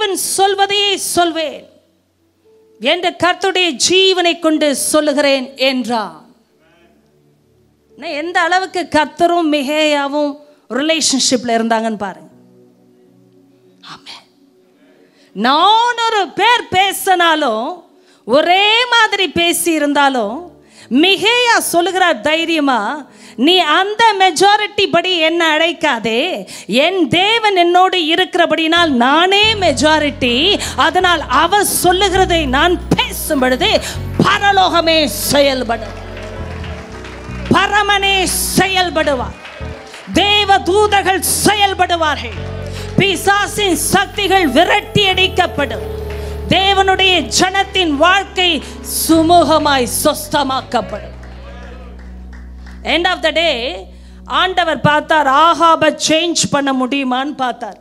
தேவன் சொல்வதையே சொல்வேன் என்ற கர்த்தருடைய ஜீவனை கொண்டு சொல்லுகிறேன் என்றான் நான் எந்த அளவுக்கு கர்த்தரும் மிகையாவும் ரிலேஷன்ஷிப்ல இருந்தாங்கன்னு பாருங்க ஆமென் நானூறு பேர் பேசினாலும் ஒரே மாதிரி பேசி இருந்தாலும் மிகையா சொல்லுகிறார் தைரியமா நீ அந்த மெஜாரிட்டி படி என்ன அழைக்காதே என் தேவன் என்னோடு இருக்கிறபடினால் நானே மெஜாரிட்டி அதனால் அவர் சொல்லுகிறதை நான் பேசும் பொழுது பரலோகமே செயல்படும் பரமனே செயல்படுவார் தேவ தூதர்கள் செயல்படுவார்கள் பிசாசின் சக்திகள் விரட்டி அடிக்கப்படும் தேவனுடைய ஜனத்தின் வாழ்க்கை சுமூகமாய் சொஸ்தமாக்கப்படும் எண்ட் ஆஃப் த டே ஆண்டவர் பார்த்தார் ஆகாப சேஞ்ச் பண்ண முடியுமான்னு பார்த்தார்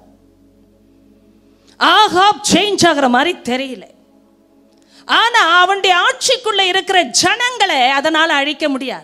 ஆகாப் சேஞ்ச் ஆகிற மாதிரி தெரியல ஆனா அவனுடைய ஆட்சிக்குள்ள இருக்கிற ஜனங்களை அதனால அழிக்க முடியாது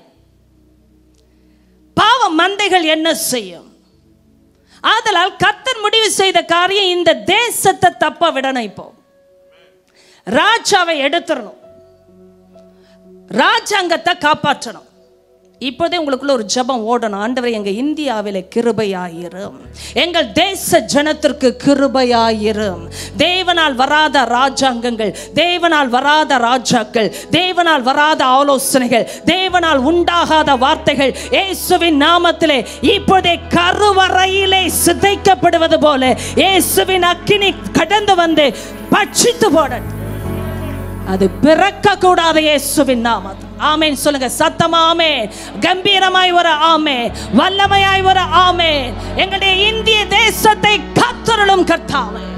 பாவ மந்தைகள் என்ன செய்யும் ஆதலால் கர்த்தர் முடிவு செய்த காரியம் இந்த தேசத்தை தப்ப விடணும் இப்போ ராஜாவை எடுத்துடணும் ராஜாங்கத்தை காப்பாற்றணும் இப்போதே உங்களுக்குள்ள ஒரு ஜெபம் ஓடணும் ஆண்டவர் எங்க இந்தியாவில கிருபையாயிரும் எங்கள் தேச ஜனத்திற்கு கிருபையாயிரும் தேவனால் வராத ராஜாங்கங்கள் தேவனால் வராத ராஜாக்கள் தேவனால் வராத ஆலோசனைகள் தேவனால் உண்டாகாத வார்த்தைகள் இயேசுவின் நாமத்திலே இப்போதே கருவறையிலே சிதைக்கப்படுவது போல இயேசுவின் அக்கினி கடந்து வந்து பட்சித்து போடட்டும் அது பிறக்க கூடாத இயேசுவின் நாமம் ஆமென் சொல்லுங்க சத்தமா ஆமென் கம்பீரமாய் ஒரு ஆமே வல்லமையாய் ஒரு ஆமே எங்களுடைய இந்திய தேசத்தை கத்தருளும் கர்த்தாவே